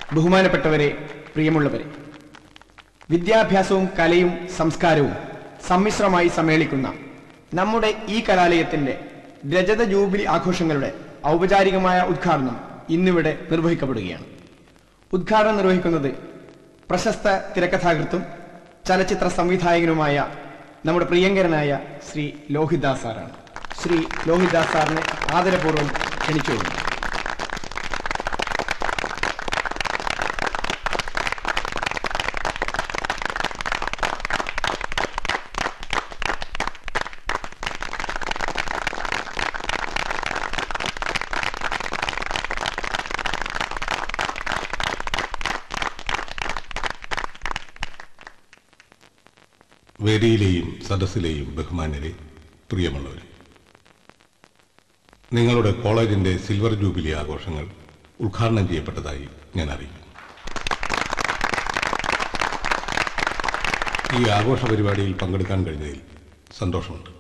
ബഹുമാനപ്പെട്ടവരെ പ്രിയമുള്ളവരെ വിദ്യാഭ്യാസവും കലയും സംസ്കാരവും സമ്മിശ്രമായി സമ്മേളിക്കുന്ന നമ്മുടെ ഈ കലാലയത്തിന്റെ രജത ജൂബിലി ആഘോഷങ്ങളുടെ ഔപചാരികമായ ഉദ്ഘാടനം ഇന്നിവിടെ നിർവഹിക്കപ്പെടുകയാണ് ഉദ്ഘാടനം നിർവഹിക്കുന്നത് പ്രശസ്ത തിരക്കഥാകൃത്തും ചലച്ചിത്ര സംവിധായകനുമായ നമ്മുടെ പ്രിയങ്കരനായ ശ്രീ ലോഹിദാസ് സാറാണ് ശ്രീ ലോഹിദാസ് സാറിനെ ആദരപൂർവ്വം ക്ഷണിച്ചുകൊള്ളുന്നു വേദിയിലെയും സദസ്സിലെയും ബഹുമാന്യരെ പ്രിയമുള്ളവരെ നിങ്ങളുടെ കോളേജിന്റെ സിൽവർ ജൂബിലി ആഘോഷങ്ങൾ ഉദ്ഘാടനം ചെയ്യപ്പെട്ടതായി ഞാൻ അറിയിക്കുന്നു ഈ ആഘോഷ പരിപാടിയിൽ പങ്കെടുക്കാൻ കഴിഞ്ഞതിൽ സന്തോഷമുണ്ട്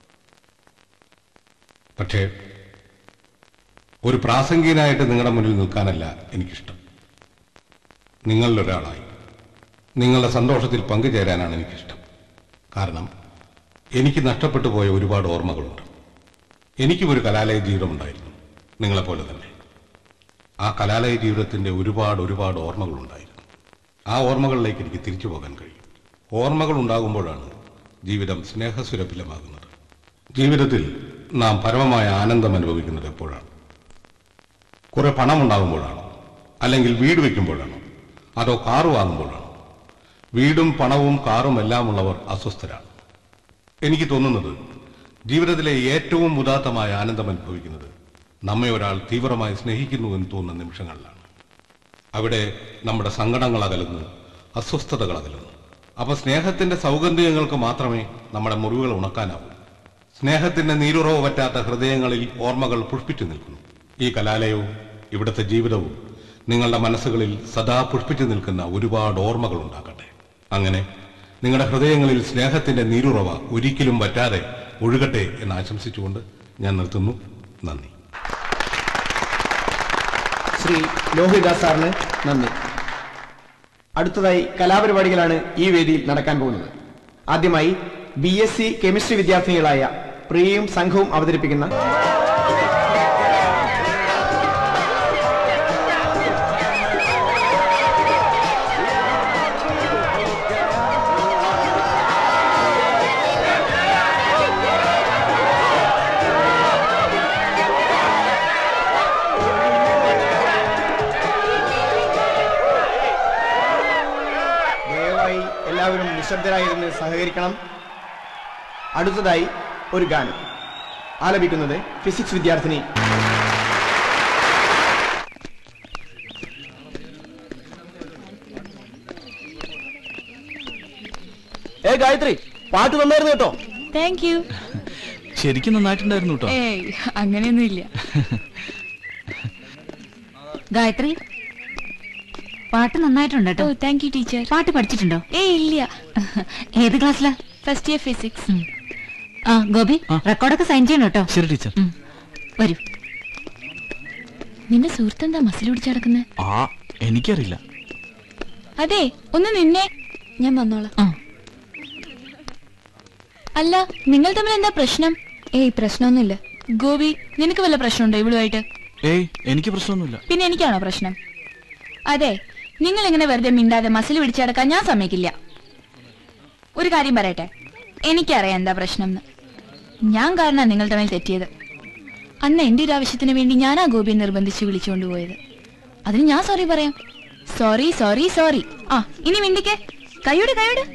പക്ഷേ ഒരു പ്രാസംഗികനായിട്ട് നിങ്ങളുടെ മുന്നിൽ നിൽക്കാനല്ല എനിക്കിഷ്ടം നിങ്ങളിലൊരാളായി നിങ്ങളുടെ സന്തോഷത്തിൽ പങ്കുചേരാനാണ് എനിക്കിഷ്ടം കാരണം എനിക്ക് നഷ്ടപ്പെട്ടു പോയ ഒരുപാട് ഓർമ്മകളുണ്ട് എനിക്കും ഒരു കലാലയ ജീവിതമുണ്ടായിരുന്നു നിങ്ങളെപ്പോലെ തന്നെ ആ കലാലയ ജീവിതത്തിന്റെ ഒരുപാട് ഒരുപാട് ഓർമ്മകളുണ്ടായിരുന്നു ആ ഓർമ്മകളിലേക്ക് എനിക്ക് തിരിച്ചു പോകാൻ കഴിയും ഓർമ്മകൾ ഉണ്ടാകുമ്പോഴാണ് ജീവിതം സ്നേഹസുരഭിലമാകുന്നത് ജീവിതത്തിൽ നാം പരമമായ ആനന്ദം അനുഭവിക്കുന്നത് എപ്പോഴാണ് കുറെ പണം ഉണ്ടാകുമ്പോഴാണോ അല്ലെങ്കിൽ വീട് വെക്കുമ്പോഴാണോ അതോ കാറ് വാങ്ങുമ്പോഴാണോ വീടും പണവും കാറും എല്ലാം ഉള്ളവർ അസ്വസ്ഥരാണ് എനിക്ക് തോന്നുന്നത് ജീവിതത്തിലെ ഏറ്റവും ഉദാത്തമായ ആനന്ദം അനുഭവിക്കുന്നത് നമ്മെ ഒരാൾ തീവ്രമായി സ്നേഹിക്കുന്നു എന്ന് തോന്നുന്ന നിമിഷങ്ങളിലാണ് അവിടെ നമ്മുടെ സങ്കടങ്ങൾ അകലുന്നു അസ്വസ്ഥതകൾ അകലുന്നു അപ്പൊ സ്നേഹത്തിന്റെ സൗഗന്ധികങ്ങൾക്ക് മാത്രമേ നമ്മുടെ മുറിവുകൾ ഉണക്കാനാവൂ സ്നേഹത്തിന്റെ നീരുറവ് പറ്റാത്ത ഹൃദയങ്ങളിൽ ഓർമ്മകൾ പുഷ്പിച്ചു നിൽക്കുന്നു ഈ കലാലയവും ഇവിടുത്തെ ജീവിതവും നിങ്ങളുടെ മനസ്സുകളിൽ സദാ പുഷ്പിച്ചു നിൽക്കുന്ന ഒരുപാട് ഓർമ്മകൾ ഉണ്ടാക്കട്ടെ അങ്ങനെ നിങ്ങളുടെ ഹൃദയങ്ങളിൽ സ്നേഹത്തിന്റെ നീരുറവ ഒരിക്കലും പറ്റാതെ ഒഴുകട്ടെ എന്ന് ആശംസിച്ചുകൊണ്ട് ഞാൻ നിർത്തുന്നു നന്ദി ശ്രീ ലോഹിദാസ് സാറിന് നന്ദി അടുത്തതായി കലാപരിപാടികളാണ് ഈ വേദിയിൽ നടക്കാൻ പോകുന്നത് ആദ്യമായി ബി എസ് സി കെമിസ്ട്രി വിദ്യാർത്ഥിനികളായ പ്രിയയും സംഘവും അവതരിപ്പിക്കുന്ന ദയവായി എല്ലാവരും നിശബ്ദരായിരുന്ന് സഹകരിക്കണം അടുത്തതായി ഒരു ഗാനം ആലപിക്കുന്നത് ഫിസിക്സ് വിദ്യാർത്ഥിനി ഏ ഗായത്രി പാട്ട് നന്നായിരുന്നു കേട്ടോ താങ്ക് യു ശരിക്കും നന്നായിട്ടുണ്ടായിരുന്നു കേട്ടോ ഏയ് അങ്ങനെയൊന്നും ഇല്ല ഗായത്രി പാട്ട് നന്നായിട്ടുണ്ട് ഓ കേട്ടോ താങ്ക് യു ടീച്ചർ പാട്ട് പഠിച്ചിട്ടുണ്ടോ ഏയ് ഇല്ല ഏത് ക്ലാസ്സിലാ ഫസ്റ്റ് ഇയർ ഫിസിക്സ് ആ ഗോപി ആ. റെക്കോർഡൊക്കെ സൈൻ ചെയ്യണം കേട്ടോ ശരി ടീച്ചർ ഉം. വരൂ നിന്റെ സുഹൃത്തെന്താ മസിൽ പിടിച്ച് കിടക്കുന്നത് ആ എനിക്കറിയില്ല അതെ ഒന്ന് നിന്നെ ഞാൻ വന്നോളാം ആ അല്ല നിങ്ങൾ തമ്മിൽ എന്താ പ്രശ്നം ഏയ് പ്രശ്നമൊന്നുമില്ല ഗോപി നിനക്ക് വല്ല പ്രശ്നമുണ്ടോ ഇവളുമായിട്ട് ഏയ് എനിക്ക് പ്രശ്നമൊന്നുമില്ല പിന്നെ എനിക്കാണോ പ്രശ്നം അതെ നിങ്ങൾ ഇങ്ങനെ വെറുതെ മിണ്ടാതെ മസിൽ പിടിച്ചടക്കാൻ ഞാൻ സമ്മതിക്കില്ല ഒരു കാര്യം പറയട്ടെ എനിക്കറിയാം എന്താ പ്രശ്നം എന്ന് ഞാൻ കാരണം നിങ്ങൾ തമ്മിൽ തെറ്റിയത് അന്ന് എന്റെ ഒരു ആവശ്യത്തിന് വേണ്ടി ഞാൻ ആ ഗോപിയെ നിർബന്ധിച്ച് വിളിച്ചുകൊണ്ട് പോയത് അതിന് ഞാൻ സോറി പറയാം സോറി സോറി സോറി ആ ഇനി മിണ്ടിക്കേ കൈയോട് കൈയോട്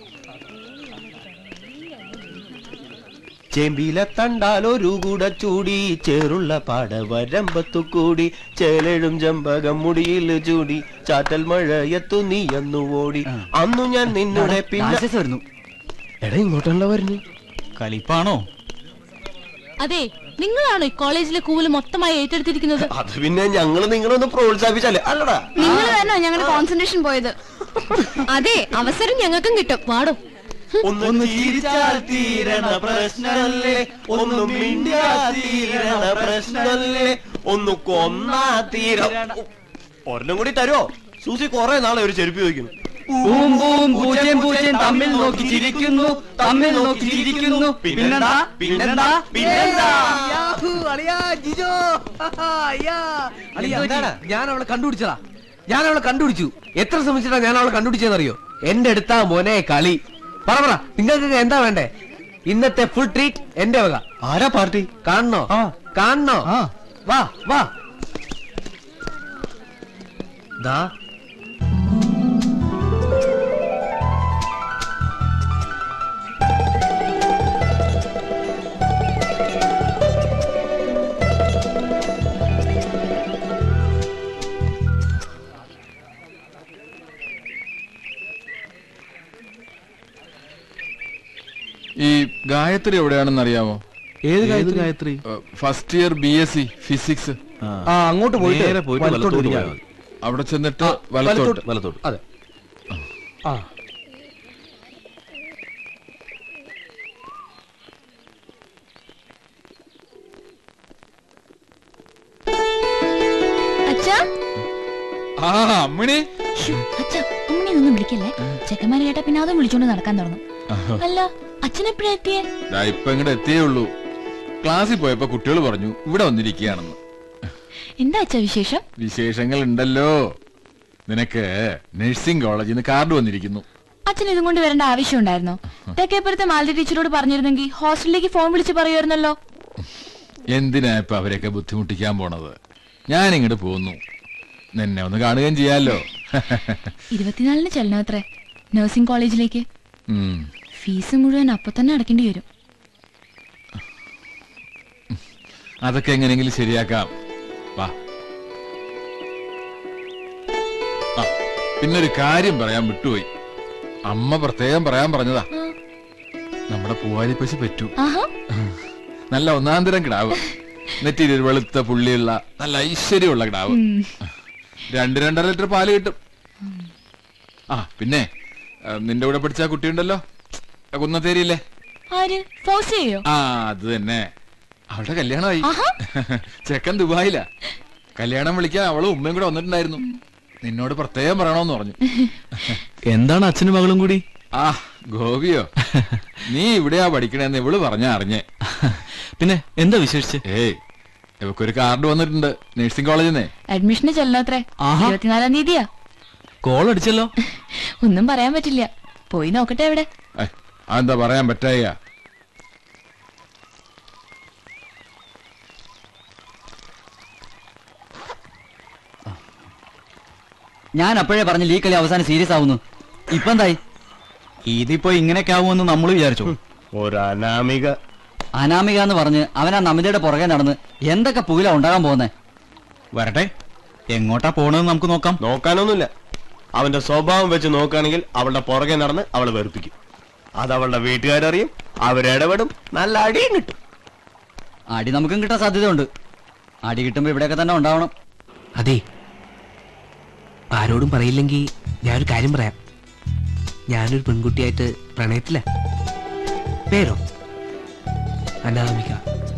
ചെമ്പിലെ തണ്ടാലൊരു കൂട ചൂടി ചേറുള്ള പാടവരമ്പത്തു കൂടി ചേലഴും ചെമ്പകം മുടിയിൽ ചൂടി ചാറ്റൽ മഴയത്തു നീ എന്നു ഓടി അന്നു ഞാൻ നിന്നുടെ പിന്നെ വരുന്നു എടാ ഇങ്ങോട്ടല്ല വരുന്നു കലിപ്പാണോ അതെ നിങ്ങളാണോ ഈ കോളേജിലെ കൂവല് മൊത്തമായി ഏറ്റെടുത്തിരിക്കുന്നത് അത് പിന്നെ ഞങ്ങള് നിങ്ങളൊന്ന് പ്രോത്സാഹിപ്പിച്ചല്ലേ അല്ലടാ നിങ്ങൾ തന്നെ ഞങ്ങളുടെ കോൺസെൻട്രേഷൻ പോയത് അതെ അവസരം ഞങ്ങൾക്കും കിട്ടും വാടും ഒന്ന് ചിരിച്ചാൽ തീരണ പ്രശ്നമല്ലേ ഒന്ന് മിണ്ടിയാൽ തീരണ പ്രശ്നമല്ലേ ഒന്ന് കൊന്നാ തീര ഒരെണ്ണം കൂടി തരുമോ സൂസി കൊറേ നാളെ ഒരു ചെരുപ്പ് ചോദിക്കുന്നു പൂം പൂം പൂച്ചയും പൂച്ചയും തമ്മിൽ നോക്കി ചിരിക്കുന്നു തമ്മിൽ നോക്കി ചിരിക്കുന്നു പിന്നെന്താ പിന്നെന്താ പിന്നെന്താ ഞാൻ അവളെ കണ്ടുപിടിച്ചതാ ഞാൻ അവളെ കണ്ടുപിടിച്ചു എത്ര ശ്രമിച്ചിട്ടാ ഞാൻ അവളെ കണ്ടുപിടിച്ചതെന്നറിയോ എന്റെ അടുത്താ മോനെ കളി പറ പറ നിങ്ങൾക്ക് എന്താ വേണ്ടേ ഇന്നത്തെ ഫുൾ ട്രീറ്റ് എന്റെ വക ആരാ പാർട്ടി കാണണോ കാണണോ വാ വാ ദാ ഈ ഗായത്രി എവിടെയാണെന്ന് അറിയാമോ ഏത് Gayathri first year B S C physics ആ അങ്ങോട്ട് പോയിട്ട് നേരെ പോയിട്ട് വലത്തോട്ട് വലത്തോട്ട് തിരിഞ്ഞാ പോയാ മതി. അവിടെ ചെന്നിട്ട് വലത്തോട്ട് വലത്തോട്ട് അതെ ആ അച്ഛാ ആ അമ്മിണി ശ്ശോ, അച്ഛാ അമ്മനെ ഒന്നും വിളിക്കല്ലേ ചെക്കന്മാരെ കേട്ടാ പിന്നെ അതും വിളിച്ചോണ്ട് നടക്കാൻ തുടങ്ങും അല്ല അച്ഛൻ എപ്പോഴാ എത്തിയേ ദാ ഇപ്പൊ ഇങ്ങോട്ട് എത്തിയേ ഉള്ളൂ ക്ലാസ്സിൽ പോയപ്പോ കുട്ടികൾ പറഞ്ഞു ഇവിടെ വന്നിരിക്കുകയാണെന്ന് എന്താ അച്ഛാ വിശേഷം വിശേഷങ്ങൾ ഉണ്ടല്ലോ നിനക്ക് നഴ്സിംഗ് കോളേജിൽ നിന്ന് കാർഡ് വന്നിരിക്കുന്നു അച്ഛൻ ഇതും കൊണ്ട് വരേണ്ട ആവശ്യം ഉണ്ടായിരുന്നോ തെക്കേപ്പുറത്തെ മാലതി ടീച്ചറോട് പറഞ്ഞിരുന്നെങ്കിൽ ഹോസ്റ്റലിലേക്ക് ഫോൺ വിളിച്ച് പറയുമായിരുന്നല്ലോ എന്തിനാ ഇപ്പൊ അവരെയൊക്കെ ബുദ്ധിമുട്ടിക്കാൻ പോണത് ഞാൻ ഇങ്ങോട്ട് പോന്നു നിന്നെ ഒന്ന് കാണുകയും ചെയ്യാലോ ഇരുപത്തിനാലിന് ചെല്ലണം അത്രേ നഴ്സിംഗ് കോളേജിലേക്ക് ഉം. ഫീസ് മുഴുവൻ അപ്പൊ തന്നെ അടക്കേണ്ടി വരും അതൊക്കെ എങ്ങനെയെങ്കിലും ശരിയാക്കാം വാ ആ, പിന്നൊരു കാര്യം പറയാൻ വിട്ടുപോയി അമ്മ പ്രത്യേകം പറയാൻ പറഞ്ഞതാ ആ. നമ്മുടെ പൂവാലി പശു പറ്റൂ ആഹാ നല്ല ഒന്നാന്തരം കിടാവ് നെറ്റിയിൽ ഒരു വെളുത്ത പുള്ളിയുള്ള നല്ല ഐശ്വര്യമുള്ള കിടാവ് ഉം. രണ്ട് രണ്ടര ലിറ്റർ പാല് കിട്ടും ആ പിന്നെ ആ, നിന്റെ കൂടെ പഠിച്ച ആ കുട്ടിയുണ്ടല്ലോ ആ കുന്നത്തേരിയില്ലേ ആര് ഫോഴ്സ് ചെയ്യോ ആ അത് തന്നെ അവളുടെ കല്യാണമായി ആഹാ. ചെക്കൻ ദുബായിലാ കല്യാണം വിളിക്കാൻ അവളും ഉമ്മയും കൂടെ വന്നിട്ടുണ്ടായിരുന്നു നിന്നോട് പ്രത്യേകം പറയണോന്ന് പറഞ്ഞു എന്താണ് അച്ഛനും മകളും കൂടി ആ ഗോപിയോ നീ ഇവിടെയാ പഠിക്കണേന്ന് ഇവള് പറഞ്ഞ അറിഞ്ഞേ പിന്നെ എന്താ വിശേഷിച്ച് ഏയ് ഇവക്കൊരു കാർഡ് വന്നിട്ടുണ്ട് നഴ്സിംഗ് കോളേജിൽ നിന്നേ അഡ്മിഷന് ചെല്ലണം അത്രേ ആഹാ. ഇരുപത്തിനാലാം തീയതിയാ കോൾ അടിച്ചല്ലോ ഒന്നും പറയാൻ പറ്റില്ല പോയി നോക്കട്ടെ എവിടെ ഏയ്, അതെന്താ പറയാൻ പറ്റായ ഞാൻ അപ്പോഴേ പറഞ്ഞില്ല ഈ കളി അവസാനം സീരിയസ് ആവുന്നു ഇപ്പൊ എന്തായി ഇതിപ്പോ ഇങ്ങനെയൊക്കെ ആവുമെന്ന് നമ്മൾ വിചാരിച്ചു ഒരു അനാമിക അനാമിക എന്ന് പറഞ്ഞ് അവൻ ആ നമിതയുടെ പുറകെ നടന്ന് എന്തൊക്കെ പുകില ഉണ്ടാകാൻ പോകുന്നേ വരട്ടെ എങ്ങോട്ടാ പോണെന്ന് നമുക്ക് നോക്കാം നോക്കാനൊന്നുമില്ല അവന്റെ സ്വഭാവം വെച്ച് നോക്കുകയാണെങ്കിൽ അവളുടെ പുറകെ നടന്ന് അവളെ വെറുപ്പിക്കും അത് അവളുടെ വീട്ടുകാരറിയും അവരിടപെടും നല്ല അടിയും കിട്ടും അടി നമുക്കും കിട്ടാൻ സാധ്യതയുണ്ട് അടി കിട്ടുമ്പോ ഇവിടെയൊക്കെ തന്നെ ഉണ്ടാവണം അതെ ആരോടും പറയില്ലെങ്കിൽ ഞാനൊരു കാര്യം പറയാം ഞാനൊരു പെൺകുട്ടിയായിട്ട് പ്രണയത്തില പേരോ അനാമിക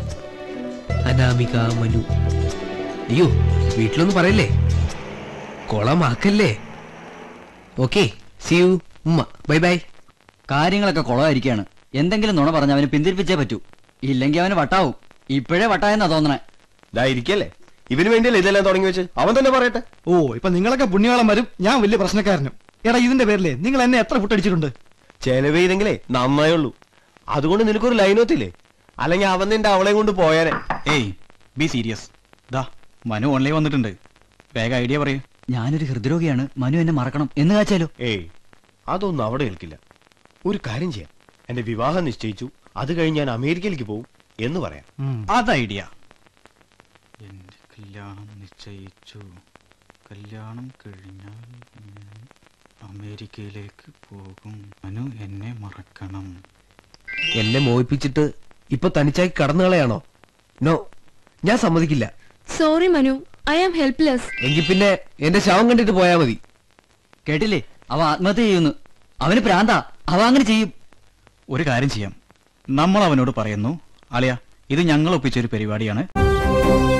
അനാമിക മനു അയ്യോ വീട്ടിലൊന്നും പറയല്ലേ കൊളമാക്കല്ലേ ഓക്കെ സി യു ഉമ്മ ബൈ ബൈ കാര്യങ്ങളൊക്കെ കുളമായിരിക്കാണ് എന്തെങ്കിലും നുണ പറഞ്ഞ് അവന് പിന്തിരിപ്പിച്ചേ പറ്റൂ ഇല്ലെങ്കിൽ അവന് വട്ടാവും ഇപ്പോഴേ വട്ടായെന്നാ തോന്നണേ ഇതാ ഇരിക്കല്ലേ ഇവന് വേണ്ടിയല്ലേ ഇതെല്ലാം തുടങ്ങി വെച്ച് അവൻ തന്നെ പറയട്ടെ ഓ ഇപ്പൊ നിങ്ങളൊക്കെ പുണ്യവാളം വരും ഞാൻ വലിയ പ്രശ്നക്കാരനും എടാ ഇതിന്റെ പേരിലേ നിങ്ങൾ എന്നെ എത്ര ഫുട്ടടിച്ചിട്ടുണ്ട് ചെലവ് ചെയ്തെങ്കിലേ നന്നായുള്ളൂ അതുകൊണ്ട് നിനക്കൊരു ലൈനോത്തില്ലേ അല്ലെങ്കിൽ അവൻ നിന്റെ അവളെ കൊണ്ട് പോയാനെ ഏയ് ബി സീരിയസ് ദാ മനു ഓൺലൈൻ വന്നിട്ടുണ്ട് വേഗം ഐഡിയ പറയൂ ഞാനൊരു ഹൃദ്രോഗിയാണ് മനു എന്നെ മറക്കണം എന്ന് കാച്ചാലോ ഏയ് അതൊന്നും അവിടെ ഏൽക്കില്ല ഒരു കാര്യം ചെയ്യാം എന്റെ വിവാഹം നിശ്ചയിച്ചു അത് കഴിഞ്ഞ് ഞാൻ അമേരിക്കയിലേക്ക് പോകും എന്ന് പറയാം അത് ഐഡിയ എന്റെ കല്യാണം നിശ്ചയിച്ചു കല്യാണം കഴിഞ്ഞാൽ ഞാൻ അമേരിക്കയിലേക്ക് പോകും മനു എന്നെ മറക്കണം എന്നെ മോഹിപ്പിച്ചിട്ട് ഇപ്പൊ തനിച്ചാക്കി കടന്നു കളയാണോ നോ ഞാൻ സമ്മതിക്കില്ല sorry Manu I am helpless എങ്കിൽ പിന്നെ എന്റെ ശവം കണ്ടിട്ട് പോയാ മതി കേട്ടില്ലേ അവ ആത്മഹത്യ ചെയ്യുന്നു അവന് പ്രാന്താ അവ അങ്ങനെ ചെയ്യും ഒരു കാര്യം ചെയ്യാം നമ്മൾ അവനോട് പറയുന്നു അളിയ ഇത് ഞങ്ങൾ ഒപ്പിച്ചൊരു പരിപാടിയാണ്